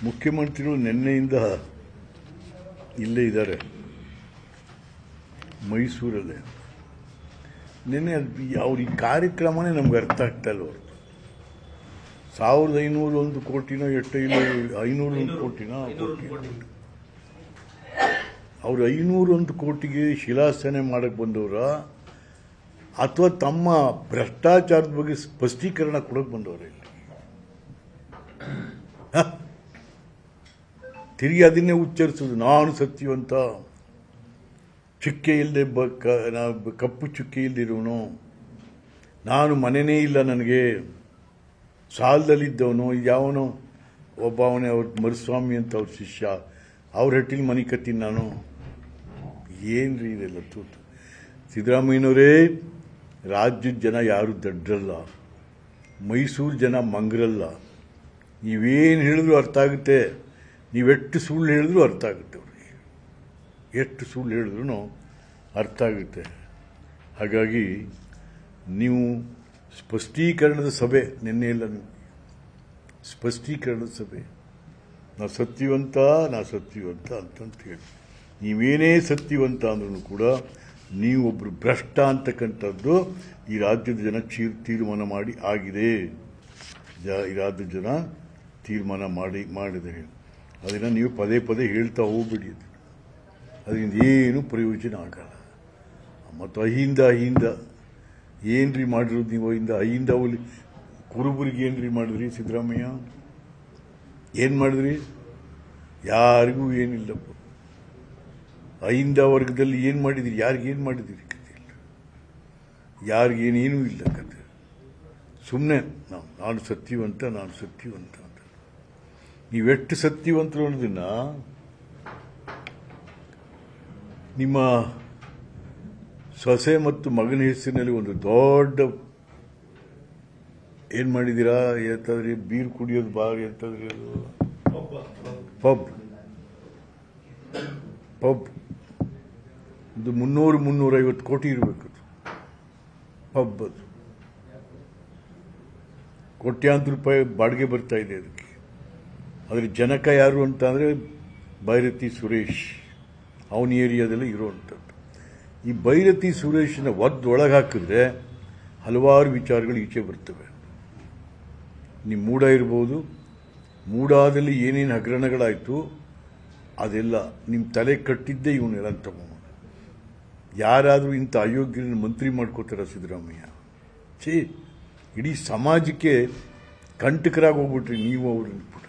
ಮುಖ್ಯಮಂತ್ರಿಗಳು ನಿನ್ನೆಯಿಂದ ಇಲ್ಲೇ ಇದ್ದಾರೆ ಮೈಸೂರಲ್ಲೇ ನಿನ್ನೆ ಅದು ಅವ್ರ ಈ ಕಾರ್ಯಕ್ರಮನೇ ನಮ್ಗೆ ಅರ್ಥ ಆಗ್ತಾ ಇಲ್ಲ ಹೊರತು ಸಾವಿರದ ಐನೂರು ಒಂದು ಕೋಟಿನೋ ಎಷ್ಟು ಐನೂರು ಐನೂರು ಒಂದು ಕೋಟಿನೋ ಕೋಟಿ ಅವ್ರು ಐನೂರು ಒಂದು ಕೋಟಿಗೆ ಶಿಲಾಸನೆ ಮಾಡಕ್ಕೆ ಬಂದವರ ಅಥವಾ ತಮ್ಮ ಭ್ರಷ್ಟಾಚಾರದ ಬಗ್ಗೆ ಸ್ಪಷ್ಟೀಕರಣ ಕೊಡಕ್ಕೆ ಬಂದವರ ಇಲ್ಲಿ ಹ? ತಿರುಗಿ ಅದನ್ನೇ ಉಚ್ಚರಿಸೋದು ನಾನು ಸತ್ಯವಂತ ಚುಕ್ಕೆ ಇಲ್ಲದೆ ಬ ಕ- ನಾ- ಕಪ್ಪು ಚುಕ್ಕೆ ಇಲ್ದಿರೋನು ನಾನು ಮನೆನೇ ಇಲ್ಲ ನನಗೆ ಸಾಲದಲ್ಲಿದ್ದವನು ಯಾವನೋ ಒಬ್ಬ ಅವನೇ ಅವ್ರ ಮರುಸ್ವಾಮಿ ಅಂತ ಅವ್ರ ಶಿಷ್ಯ ಅವ್ರ ಹಟ್ಟಿಲಿ ಮನೆ ಕತ್ತೀನಿ ನಾನು ಏನ್ರಿ ಇದೆಲ್ಲ ತೂತು ಸಿದ್ದರಾಮಯ್ಯನವರೇ ರಾಜ್ಯದ ಜನ ಯಾರು ದಡ್ಡರಲ್ಲ ಮೈಸೂರು ಜನ ಮಂಗ್ರಲ್ಲ ನೀವೇನು ಹೇಳಿದ್ರು ಅರ್ಥ ಆಗುತ್ತೆ ನೀವೆಷ್ಟು ಸುಳ್ಳು ಹೇಳಿದ್ರು ಅರ್ಥ ಆಗುತ್ತೆ ಅವ್ರಿಗೆ ಎಷ್ಟು ಸುಳ್ಳು ಹೇಳಿದ್ರು ಅರ್ಥ ಆಗುತ್ತೆ ಹಾಗಾಗಿ ನೀವು ಸ್ಪಷ್ಟೀಕರಣದ ಸಭೆ ನಿನ್ನೆ ಇಲ್ಲ ನೀವು ಸ್ಪಷ್ಟೀಕರಣದ ಸಭೆ ನಾ ಸತ್ಯವಂತ ನಾ ಸತ್ಯವಂತ ಅಂತಂತ ಹೇಳಿ ನೀವೇನೇ ಸತ್ಯವಂತ ಅಂದ್ರೂ ಕೂಡ ನೀವು ಒಬ್ರು ಭ್ರಷ್ಟ ಅಂತಕ್ಕಂಥದ್ದು ಈ ರಾಜ್ಯದ ಜನ ಚೀರ್ ತೀರ್ಮಾನ ಮಾಡಿ ಆಗಿದೆ ಜ- ಈ ರಾಜ್ಯದ ಜನ ತೀರ್ಮಾನ ಮಾಡಿ ಮಾಡಿದ್ದಾರೆ ಅದನ್ನು ನೀವು ಪದೇ ಪದೇ ಹೇಳ್ತಾ ಹೋಗ್ಬಿಡಿ ಅದು. ಅದರಿಂದ ಏನು ಪ್ರಯೋಜನ ಆಗಲ್ಲ ಮತ್ತು ಅಹಿಂದ ಅಹಿಂದ ಏನ್ರಿ ಮಾಡಿರೋದು ನೀವು ಅಹಿಂದ ಅಹಿಂದ ಅವಲಿ ಕುರುಬರಿಗೆ ಏನ್ರಿ ಮಾಡಿದ್ರಿ ಸಿದ್ದರಾಮಯ್ಯ ಏನು ಮಾಡಿದ್ರಿ ಯಾರಿಗೂ ಏನಿಲ್ಲಪ್ಪ ಅಹಿಂದ ವರ್ಗದಲ್ಲಿ ಏನು ಮಾಡಿದಿರಿ ಯಾರಿಗೇನು ಮಾಡಿದಿರಿ ಕತೆ ಇಲ್ಲ ಯಾರಿಗೇನೇನೂ ಇಲ್ಲ ಕತೆ ಸುಮ್ಮನೆ ನಾವು ನಾನು ಸತ್ಯವಂತ ನಾನು ಸತ್ಯವಂತ ಅಂತ ನೀವೆಷ್ಟು ಸತ್ಯವಂತರು ಅನ್ನೋದನ್ನ ನಿಮ್ಮ ಸೊಸೆ ಮತ್ತು ಮಗನ ಹೆಸರಿನಲ್ಲಿ ಒಂದು ದೊಡ್ಡ ಏನ್ ಮಾಡಿದ್ದೀರಾ ಎಂತಂದ್ರೆ ಬೀರ್ ಕುಡಿಯೋದು ಬಾರ್ ಎಂತಂದ್ರೆ ಅದು ಪಬ್ ಪಬ್ ಇದು ಮುನ್ನೂರು ಮುನ್ನೂರೈವತ್ತು ಕೋಟಿ ಇರಬೇಕು ಪಬ್ ಅದು ಕೋಟ್ಯಾಂತರ ರೂಪಾಯಿ ಬಾಡಿಗೆ ಬರ್ತಾ ಇದೆ ಅದಕ್ಕೆ ಅದ್ರ ಜನಕ ಯಾರು ಅಂತ ಅಂದರೆ ಭೈರತಿ ಸುರೇಶ್ ಅವನ ಏರಿಯಾದಲ್ಲಿ ಇರುವಂಥದ್ದು ಈ ಭೈರತಿ ಸುರೇಶನ ಒದ್ದೊಳಗೆ ಹಾಕಿದ್ರೆ ಹಲವಾರು ವಿಚಾರಗಳು ಈಚೆ ಬರ್ತವೆ ನಿಮ್ಮ ಮೂಡ ಇರ್ಬೋದು ಮೂಡಾದಲ್ಲಿ ಏನೇನು ಹಗರಣಗಳಾಯಿತು ಅದೆಲ್ಲ ನಿಮ್ಮ ತಲೆ ಕಟ್ಟಿದ್ದೇ ಇವನ್ನೆಲ್ಲ ತಗೊಂಡು ಯಾರಾದರೂ ಇಂಥ ಅಯೋಗ್ಯರನ್ನು ಮಂತ್ರಿ ಮಾಡ್ಕೋತಾರ ಸಿದ್ದರಾಮಯ್ಯ ಛೀ ಇಡೀ ಸಮಾಜಕ್ಕೆ ಕಂಟಕರಾಗಿ ಹೋಗ್ಬಿಟ್ರಿ ನೀವು ಅವ್ರನ್ನ ಬಿಟ್ಟು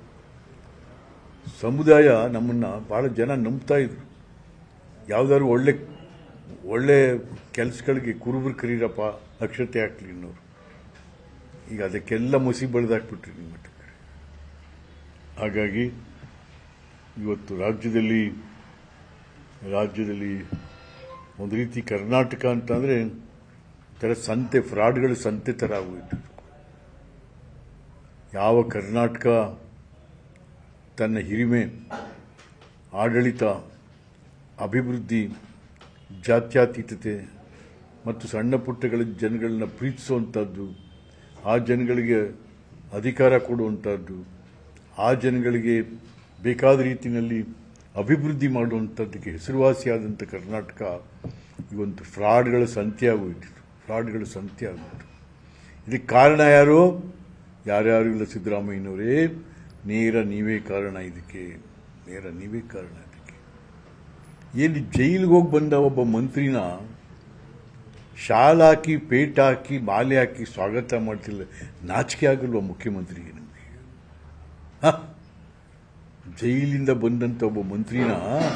ಸಮುದಾಯ ನಮ್ಮನ್ನ ಬಹಳ ಜನ ನಂಬ್ತಾ ಇದ್ರು ಯಾವ್ದಾದ್ರು ಒಳ್ಳೆ ಒಳ್ಳೆ ಕೆಲಸಗಳಿಗೆ ಕುರುಬರು ಕರೀರಪ್ಪ ಅಕ್ಷತೆ ಹಾಕ್ಲಿ ಅನ್ನೋರು ಈಗ ಅದಕ್ಕೆಲ್ಲ ಮುಸಿ ಬೆಳೆದಾಕ್ಬಿಟ್ರಿ ನಿಮ್ಮ ಮಟ್ಟಕ್ಕೆ ಹಾಗಾಗಿ ಇವತ್ತು ರಾಜ್ಯದಲ್ಲಿ ರಾಜ್ಯದಲ್ಲಿ ಒಂದು ರೀತಿ ಕರ್ನಾಟಕ ಅಂತಂದ್ರೆ ಥರ ಸಂತೆ ಫ್ರಾಡ್ಗಳ ಸಂತೆ ಥರ ಆಗೋಯ್ತು ಯಾವ ಕರ್ನಾಟಕ ತನ್ನ ಹಿರಿಮೆ ಆಡಳಿತ ಅಭಿವೃದ್ಧಿ ಜಾತ್ಯತೀತತೆ ಮತ್ತು ಸಣ್ಣ ಪುಟ್ಟಗಳ ಜನಗಳನ್ನ ಪ್ರೀತಿಸುವಂಥದ್ದು ಆ ಜನಗಳಿಗೆ ಅಧಿಕಾರ ಕೊಡುವಂಥದ್ದು ಆ ಜನಗಳಿಗೆ ಬೇಕಾದ ರೀತಿಯಲ್ಲಿ ಅಭಿವೃದ್ಧಿ ಮಾಡುವಂಥದ್ದಕ್ಕೆ ಹೆಸರುವಾಸಿಯಾದಂಥ ಕರ್ನಾಟಕ ಇವತ್ತು ಫ್ರಾಡ್ಗಳ ಸಂತೆ ಆಗೋಯ್ತು ಫ್ರಾಡ್ಗಳ ಸಂತೆ ಆಗೋಯ್ತು ಇದಕ್ಕೆ ಕಾರಣ ಯಾರು ಯಾರ್ಯಾರು ಇಲ್ಲ ಸಿದ್ದರಾಮಯ್ಯನವರೇ ನೇರ ನೀವೇ ಕಾರಣ ಇದಕ್ಕೆ ನೇರ ನೀವೇ ಕಾರಣ ಇದಕ್ಕೆ ಏನು ಜೈಲಿಗೆ ಹೋಗಿ ಬಂದ ಒಬ್ಬ ಮಂತ್ರಿನ ಶಾಲ್ ಹಾಕಿ ಪೇಟ ಹಾಕಿ ಮಾಲೆ ಹಾಕಿ ಸ್ವಾಗತ ಮಾಡ್ತಿಲ್ಲ ನಾಚಿಕೆ ಆಗಲ್ವ ಮುಖ್ಯಮಂತ್ರಿಗೆ ನಮಗೆ ಹ? ಜೈಲಿಂದ ಬಂದಂತ ಒಬ್ಬ ಮಂತ್ರಿನ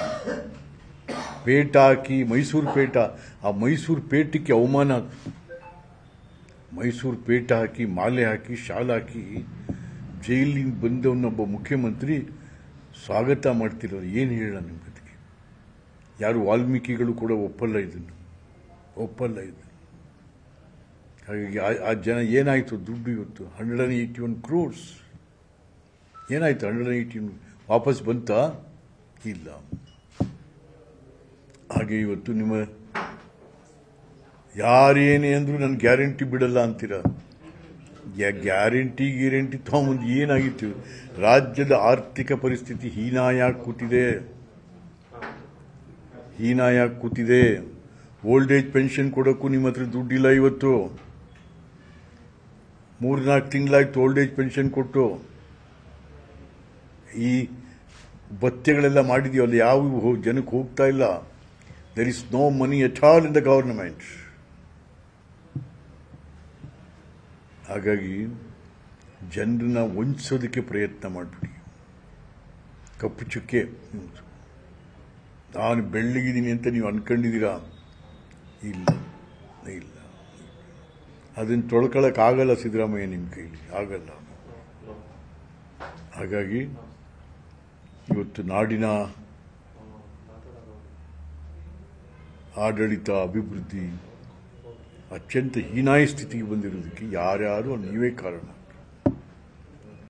ಪೇಟ ಹಾಕಿ ಮೈಸೂರು ಪೇಟ ಆ ಮೈಸೂರು ಪೇಟಕ್ಕೆ ಅವಮಾನ ಮೈಸೂರು ಪೇಟ ಹಾಕಿ ಮಾಲೆ ಹಾಕಿ ಶಾಲ್ ಹಾಕಿ ಜೈಲಿಂದ ಬಂದವನೊಬ್ಬ ಮುಖ್ಯಮಂತ್ರಿ ಸ್ವಾಗತ ಮಾಡ್ತಿರೋದು ಏನು ಹೇಳ ನಿಮ್ಮ ಕತೆಗೆ ಯಾರು ವಾಲ್ಮೀಕಿಗಳು ಕೂಡ ಒಪ್ಪಲ್ಲ ಇದನ್ನು ಒಪ್ಪಲ್ಲ ಇದು ಹಾಗಾಗಿ ಆ- ಆ ಜನ ಏನಾಯಿತು ದುಡ್ಡು ಇವತ್ತು hundred and eighty one crores ಏನಾಯ್ತು ಹಂಡ್ರೆಡ್ ಅಂಡ್ ಏಯ್ಟಿ ವಾಪಸ್ ಬಂತಾ ಇಲ್ಲ ಹಾಗೆ ಇವತ್ತು ನಿಮ್ಮ ಯಾರೇನೇ ಅಂದ್ರೂ ನಾನು ಗ್ಯಾರಂಟಿ ಬಿಡಲ್ಲ ಅಂತೀರ ಗ್ಯಾರಂಟಿ ಗ್ಯಾರಂಟಿ ತಗೊಂಬಂದು ಏನಾಗಿತ್ತು ರಾಜ್ಯದ ಆರ್ಥಿಕ ಪರಿಸ್ಥಿತಿ ಹೀನಾಯಾಗಿ ಕೂತಿದೆ ಹೀನಾಯಾಗಿ ಕೂತಿದೆ ಓಲ್ಡ್ ಏಜ್ ಪೆನ್ಷನ್ ಕೊಡೋಕ್ಕೂ ನಿಮ್ಮ ಹತ್ರ ದುಡ್ಡಿಲ್ಲ ಇವತ್ತು ಮೂರ್ನಾಲ್ಕು ತಿಂಗಳಾಯ್ತು ಓಲ್ಡ್ ಏಜ್ ಪೆನ್ಷನ್ ಕೊಟ್ಟು ಈ ಭತ್ಯೆಗಳೆಲ್ಲ ಮಾಡಿದೀವಲ್ಲ ಯಾವ ಜನಕ್ಕೆ ಹೋಗ್ತಾ ಇಲ್ಲ there is no money at all in the government ಹಾಗಾಗಿ ಜನರನ್ನ ವಂಚಿಸೋದಕ್ಕೆ ಪ್ರಯತ್ನ ಮಾಡಿಬಿಡಿ ಕಪ್ಪು ಚುಕ್ಕೆ ನಾನು ಬೆಳ್ಳಗಿದ್ದೀನಿ ಅಂತ ನೀವು ಅನ್ಕೊಂಡಿದ್ದೀರಾ ಇಲ್ಲ ಇಲ್ಲ ಅದನ್ನು ತೊಳ್ಕೊಳಕ್ಕಾಗಲ್ಲ ಸಿದ್ದರಾಮಯ್ಯ ನಿಮ್ಮ ಕೈಲಿ ಆಗಲ್ಲ ಹಾಗಾಗಿ ಇವತ್ತು ನಾಡಿನ ಆಡಳಿತ ಅಭಿವೃದ್ಧಿ ಅತ್ಯಂತ ಹೀನಾಯ ಸ್ಥಿತಿಗೆ ಬಂದಿರೋದಕ್ಕೆ ಯಾರ್ಯಾರು ನೀವೇ ಕಾರಣ